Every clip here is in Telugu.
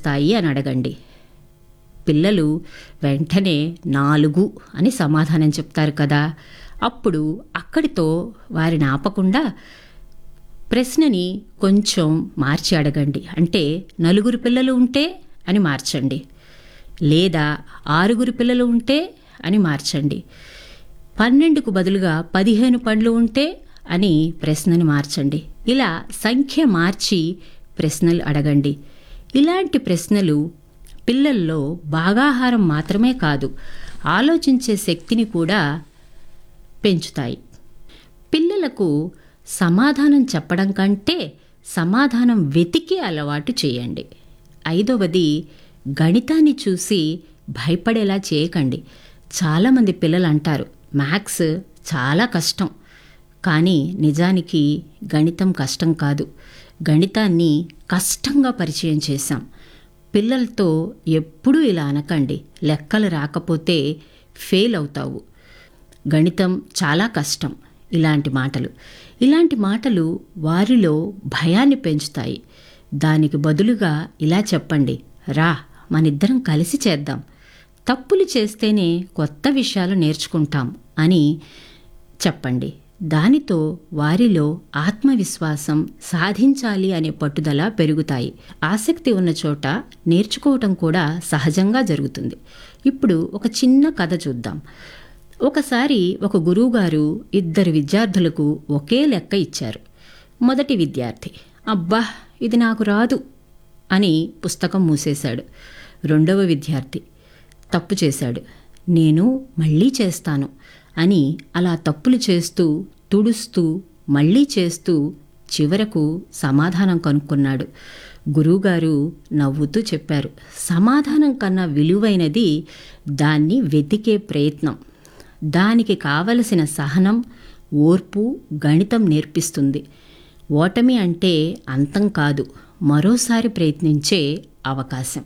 వస్తాయి అని అడగండి పిల్లలు వెంటనే నాలుగు అని సమాధానం చెప్తారు కదా అప్పుడు అక్కడితో వారిని ఆపకుండా ప్రశ్నని కొంచెం మార్చి అడగండి అంటే నలుగురు పిల్లలు ఉంటే అని మార్చండి లేదా ఆరుగురు పిల్లలు ఉంటే అని మార్చండి పన్నెండుకు బదులుగా పదిహేను పండ్లు ఉంటే అని ప్రశ్నని మార్చండి ఇలా సంఖ్య మార్చి ప్రశ్నలు అడగండి ఇలాంటి ప్రశ్నలు పిల్లల్లో భాగాహారం మాత్రమే కాదు ఆలోచించే శక్తిని కూడా పెంచుతాయి పిల్లలకు సమాధానం చెప్పడం కంటే సమాధానం వెతికి అలవాటు చేయండి ఐదవది గణితాన్ని చూసి భయపడేలా చేయకండి చాలామంది పిల్లలు అంటారు మ్యాథ్స్ చాలా కష్టం కానీ నిజానికి గణితం కష్టం కాదు గణితాన్ని కష్టంగా పరిచయం చేశాం పిల్లలతో ఎప్పుడూ ఇలా అనకండి లెక్కలు రాకపోతే ఫెయిల్ అవుతావు గణితం చాలా కష్టం ఇలాంటి మాటలు ఇలాంటి మాటలు వారిలో భయాన్ని పెంచుతాయి దానికి బదులుగా ఇలా చెప్పండి రా మనిద్దరం కలిసి చేద్దాం తప్పులు చేస్తేనే కొత్త విషయాలు నేర్చుకుంటాం అని చెప్పండి దానితో వారిలో ఆత్మవిశ్వాసం సాధించాలి అనే పట్టుదల పెరుగుతాయి ఆసక్తి ఉన్న చోట నేర్చుకోవటం కూడా సహజంగా జరుగుతుంది ఇప్పుడు ఒక చిన్న కథ చూద్దాం ఒకసారి ఒక గురువుగారు ఇద్దరు విద్యార్థులకు ఒకే లెక్క ఇచ్చారు మొదటి విద్యార్థి అబ్బా ఇది నాకు రాదు అని పుస్తకం మూసేశాడు రెండవ విద్యార్థి తప్పు చేశాడు నేను మళ్ళీ చేస్తాను అని అలా తప్పులు చేస్తూ తుడుస్తూ మళ్ళీ చేస్తూ చివరకు సమాధానం కనుక్కున్నాడు గురువుగారు నవ్వుతూ చెప్పారు సమాధానం కన్నా విలువైనది దాన్ని వెతికే ప్రయత్నం దానికి కావలసిన సహనం ఓర్పు గణితం నేర్పిస్తుంది ఓటమి అంటే అంతం కాదు మరోసారి ప్రయత్నించే అవకాశం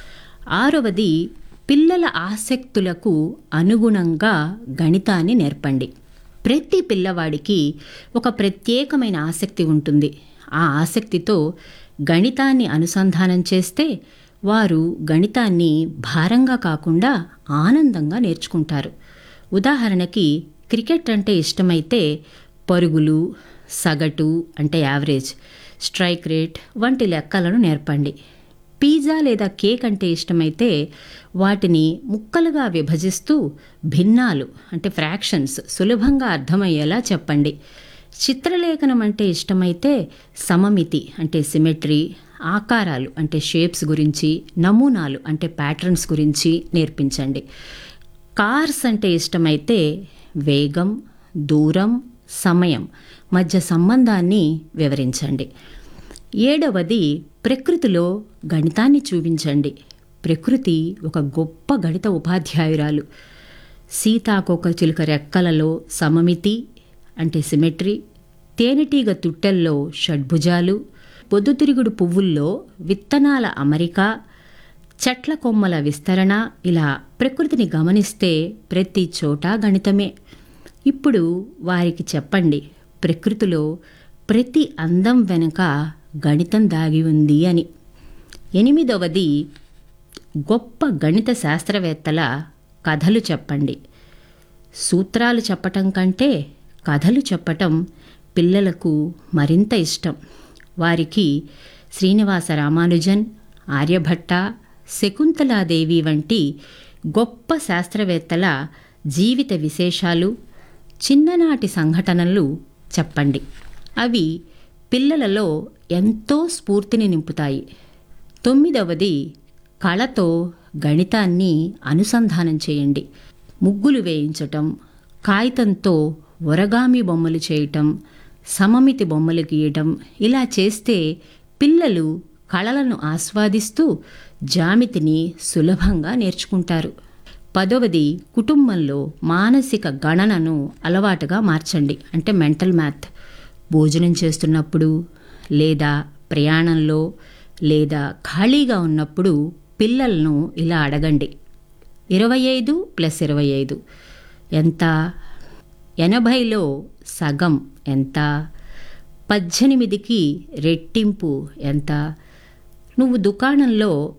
ఆరవది పిల్లల ఆసక్తులకు అనుగుణంగా గణితాన్ని నేర్పండి ప్రతి పిల్లవాడికి ఒక ప్రత్యేకమైన ఆసక్తి ఉంటుంది ఆ ఆసక్తితో గణితాన్ని అనుసంధానం చేస్తే వారు గణితాన్ని భారంగా కాకుండా ఆనందంగా నేర్చుకుంటారు ఉదాహరణకి క్రికెట్ అంటే ఇష్టమైతే పరుగులు సగటు అంటే యావరేజ్ స్ట్రైక్ రేట్ వంటి లెక్కలను నేర్పండి పిజ్జా లేదా కేక్ అంటే ఇష్టమైతే వాటిని ముక్కలుగా విభజిస్తూ భిన్నాలు అంటే ఫ్రాక్షన్స్ సులభంగా అర్థమయ్యేలా చెప్పండి చిత్రలేఖనం అంటే ఇష్టమైతే సమమితి అంటే సిమెట్రీ ఆకారాలు అంటే షేప్స్ గురించి నమూనాలు అంటే ప్యాటర్న్స్ గురించి నేర్పించండి కార్స్ అంటే ఇష్టమైతే వేగం దూరం సమయం మధ్య సంబంధాన్ని వివరించండి ఏడవది ప్రకృతిలో గణితాన్ని చూపించండి ప్రకృతి ఒక గొప్ప గణిత ఉపాధ్యాయురాలు సీతాకోక చిలుక రెక్కలలో సమమితి అంటే సిమెట్రీ తేనెటీగ తుట్టెల్లో షడ్భుజాలు పొద్దుతిరుగుడు పువ్వుల్లో విత్తనాల అమరిక చెట్ల కొమ్మల విస్తరణ ఇలా ప్రకృతిని గమనిస్తే ప్రతి చోట గణితమే ఇప్పుడు వారికి చెప్పండి ప్రకృతిలో ప్రతి అందం వెనుక గణితం దాగి ఉంది అని ఎనిమిదవది గొప్ప గణిత శాస్త్రవేత్తల కథలు చెప్పండి సూత్రాలు చెప్పటం కంటే కథలు చెప్పటం పిల్లలకు మరింత ఇష్టం వారికి శ్రీనివాస రామానుజన్ ఆర్యభట్ట శకుంతలాదేవి వంటి గొప్ప శాస్త్రవేత్తల జీవిత విశేషాలు చిన్ననాటి సంఘటనలు చెప్పండి అవి పిల్లలలో ఎంతో స్ఫూర్తిని నింపుతాయి తొమ్మిదవది కళతో గణితాన్ని అనుసంధానం చేయండి ముగ్గులు వేయించటం కాగితంతో ఒరగామి బొమ్మలు చేయటం సమమితి బొమ్మలు గీయటం ఇలా చేస్తే పిల్లలు కళలను ఆస్వాదిస్తూ జామితిని సులభంగా నేర్చుకుంటారు పదవది కుటుంబంలో మానసిక గణనను అలవాటుగా మార్చండి అంటే మెంటల్ మ్యాథ్ భోజనం చేస్తున్నప్పుడు లేదా ప్రయాణంలో లేదా ఖాళీగా ఉన్నప్పుడు పిల్లలను ఇలా అడగండి ఇరవై ఐదు ప్లస్ ఇరవై ఐదు ఎంత ఎనభైలో సగం ఎంత పద్దెనిమిదికి రెట్టింపు ఎంత నువ్వు దుకాణంలో